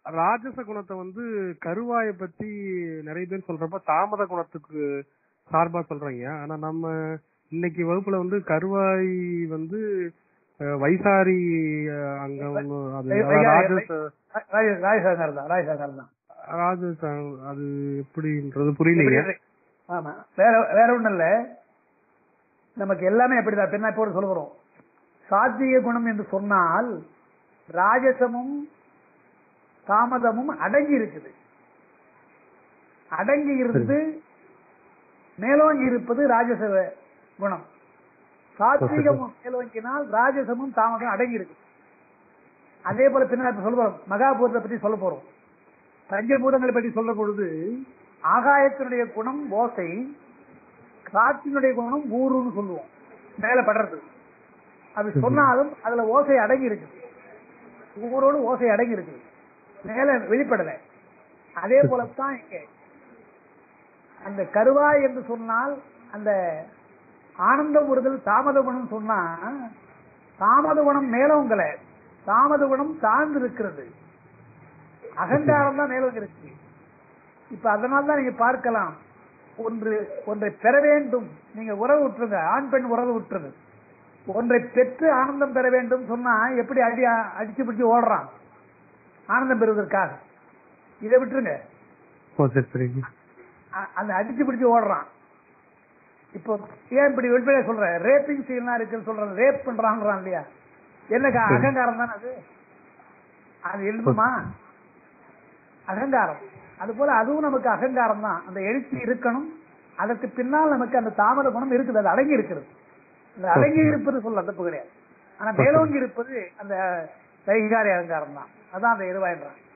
ராஜச குணத்தை வந்து கருவாய பத்தி நிறைய பேர் சொல்றப்ப தாமத குணத்துக்கு சார்பா சொல்றீங்க ஆனா நம்ம இன்னைக்கு வகுப்புல வந்து கருவாய் வந்து அஹ், வைசாரி அஹ், அங்க ஒண்ணு அது வை- அதாவது வைகாரி- ராஜச ராஜ- ராஜசேகர் தான் ராஜசேகர் தான் ராஜச அது எப்படின்றது புரியலைங்க ஆமா வேற வேற ஒண்ணும் இல்ல நமக்கு எல்லாமே அப்படிதான் பின்ன இப்போ சொல்ல போறோம் சாத்வீக குணம் என்று சொன்னால் ராஜசமும் தாமதமும் அடங்கி இருக்குது அடங்கி இருந்து மேலோங்கி இருப்பது ராஜச குணம் சாத்வீகமும் மேலோங்கினால் ராஜசமும் தாமதம் அடங்கி இருக்கு அதே போல பின்ன இப்ப சொல்ல போறோம் மகாபூதத்தை பத்தி சொல்ல போறோம் பஞ்சபூதங்களை பற்றி சொல்ற பொழுது ஆகாயத்தினுடைய குணம் ஓசை காற்றினுடைய குணம் ஊருன்னு சொல்லுவோம் மேல படுறது அது சொன்னாலும் அதுல ஓசை அடங்கி இருக்கு ஊரோடு ஓசை அடங்கி இருக்கு மேல வெளிப்படல அதே போலத்தான் இங்க அந்த கருவாய் என்று சொன்னால் அந்த ஆனந்த உறுதல் தாமத குணம் சொன்னா தாமத குணம் மேலவங்கள தாமத குணம் தாழ்ந்து இருக்கிறது அகங்காரம் தான் மேலோங்க இருக்கு இப்ப அதனால தான் நீங்க பார்க்கலாம் ஒன்று ஒன்றை பெற வேண்டும் நீங்க உறவு விட்டுருங்க ஆண் பெண் உறவு விட்டுருங்க ஒன்றை பெற்று ஆனந்தம் பெற வேண்டும் சொன்னா எப்படி அடி அடிச்சு பிடிச்சு ஓடுறான் ஆனந்தம் பெறுவதற்காக இதை விட்டுருங்க ஓ சரி சரிங்க அ- அந்த அடிச்சு பிடிச்சு ஓடுறான் இப்போ ஏன் இப்படி வெளிப்படையா சொல்ற ரேப்பிங் சீன்லாம் இருக்குன்னு சொல்ற ரேப் பண்றான்றான் இல்லையா என்னக்கா அகங்காரம் தானே அது அது எழுதுமா அகங்காரம் அது போல அதுவும் நமக்கு அகங்காரம் தான் அந்த எழுச்சி இருக்கணும் அதற்கு பின்னால் நமக்கு அந்த தாமத குணம் இருக்குது அது அடங்கி இருக்கிறது அந்த அடங்கி இருப்பது சொல்ல தப்பு கிடையாது ஆனா மேலோங்கி இருப்பது அந்த தைகாரி அகங்காரம் தான் அதான் அந்த எருவாயின்றான்